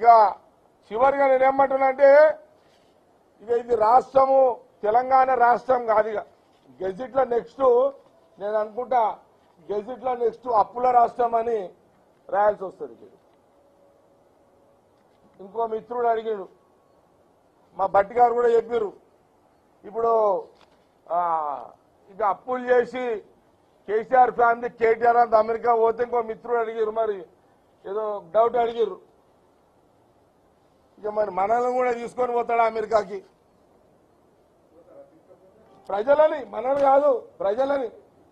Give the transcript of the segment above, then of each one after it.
ఇక చివరిగా నేను ఏమంటున్నానంటే ఇక ఇది రాష్ట్రము తెలంగాణ రాష్ట్రం కాదు ఇక గెజిట్లో నెక్స్ట్ నేను అనుకుంటా గెజిట్లో నెక్స్ట్ అప్పుల రాష్ట్రం అని రాయాల్సి వస్తుంది ఇక. ఇంకో మిత్రుడు అడిగాడు మా బట్టి గారు కూడా చెప్పారు ఇప్పుడు ఆ, ఇక అప్పులు చేసి కేసీఆర్ ఫ్యామిలీ కేటీఆర్ అంత అమెరికా పోతే ఇంకో మిత్రుడు అడిగారు మరి ఏదో డౌట్ అడిగారు ఇక మరి మనల్ని కూడా తీసుకొని పోతాడు అమెరికాకి ప్రజలని మనల్ని కాదు ప్రజలని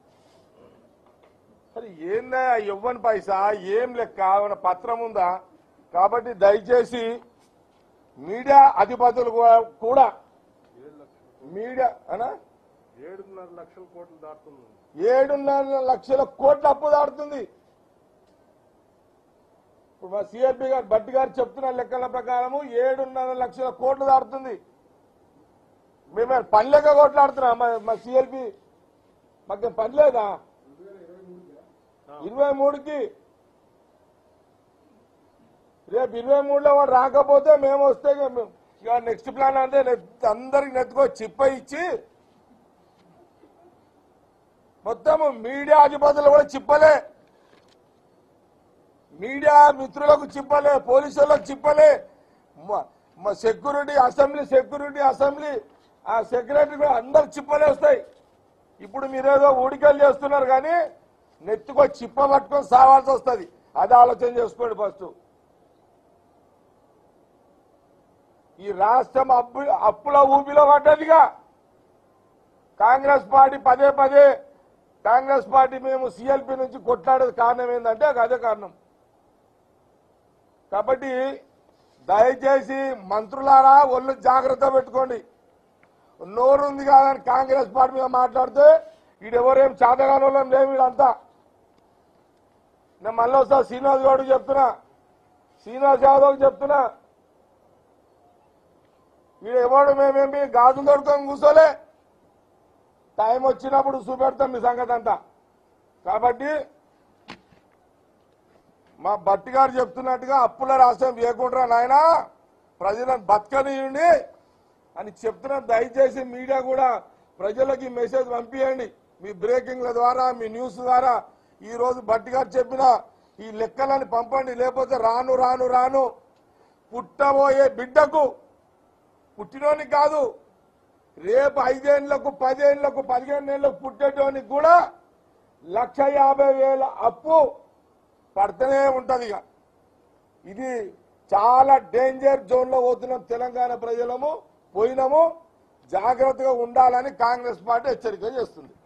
సరే ఏందా ఇవ్వని పైసా ఏం లెక్క ఏమైనా పత్రం ఉందా కాబట్టి దయచేసి మీడియా అధిపతులు కూడా- కూడా మీడియా అనా ఏడున్నర లక్షల కోట్లు దాటుతుంది ఏడున్నర లక్షల కోట్ల అప్పు దాడుతుంది ఇప్పుడు మా సిఆర్పి గారు భట్టి గారు చెప్తున్న లెక్కల ప్రకారము ఏడున్నర లక్షల కోట్లు దాడుతుంది మేము పని లెక్క కొట్లాడుతున్నాం మా మా సిఎల్పి మాకు పని లేదా ఇరవై మూడుకి రేపు ఇరవై మూడులో వాడు రాకపోతే మేము వస్తే ఇక మేము- ఇక నెక్స్ట్ ప్లాన్ అంటే నెత్- అందరికి నెత్తుకో చిప్ప ఇచ్చి మొత్తము మీడియా అధిపతులు కూడా చిప్పలే మీడియా మిత్రులకు చిప్పలే పోలీసులకు చిప్పలే మ- మ సెక్యూరిటీ అసెంబ్లీ సెక్యూరిటీ అసెంబ్లీ ఆ సెక్రటరీ కూడా అందరు చిప్పలే వస్తాయి ఇప్పుడు మీరేదో ఊడికలు చేస్తున్నారు కానీ నెత్తుకో చిప్ప పట్టుకొని సావాల్సి వస్తుంది అది ఆలోచన చేసుకోండి ఫస్ట్ ఈ రాష్ట్రం అప్పు అప్పుల ఊపిలో పడ్డదిగా కాంగ్రెస్ పార్టీ పదే పదే కాంగ్రెస్ పార్టీ మేము సిఎల్పి నుంచి కొట్లాడేది కారణం ఏంటంటే అది అదే కారణం కాబట్టి దయచేసి మంత్రులారా ఒళ్ళు జాగ్రత్త పెట్టుకోండి నోరుంది కాదని కాంగ్రెస్ పార్టీ మీద మాట్లాడితే ఈడెవరేం చాతగాని వాళ్ళం లేవు వీడంతా నేను మళ్ళీ ఒకసారి శ్రీనివాస్ గౌడ్కి చెప్తున్నా శ్రీనివాస్ యాదవ్కి చెప్తున్నా వీడు ఎవడు మేమేమి గాజులు దొడుకొని కూర్చోలే టైం వచ్చినప్పుడు చూపెడతాం మీ సంగతి అంతా కాబట్టి మా భట్టి గారు చెప్తున్నట్టుగా అప్పుల రాష్ట్రం వేయకుండా నాయన ప్రజలను బతకనియండి అని చెప్తున్న దయచేసి మీడియా కూడా ప్రజలకి ఈ మెసేజ్ పంపించండి మీ బ్రేకింగ్ల ద్వారా మీ న్యూస్ ద్వారా ఈ రోజు భట్టి గారు చెప్పిన ఈ లెక్కలని పంపండి లేకపోతే రాను రాను రాను పుట్టబోయే బిడ్డకు పుట్టినోనికి కాదు రేపు ఐదేళ్లకు పదేళ్లకు పదిహేను ఏళ్లకు పుట్టేటోనికి కూడా లక్ష యాభై వేల అప్పు పడుతూనే ఉంటది ఇక ఇది చాలా డేంజర్ జోన్ లో పోతున్నాం తెలంగాణ ప్రజలము పోయినాము జాగ్రత్తగా ఉండాలని కాంగ్రెస్ పార్టీ హెచ్చరిక చేస్తుంది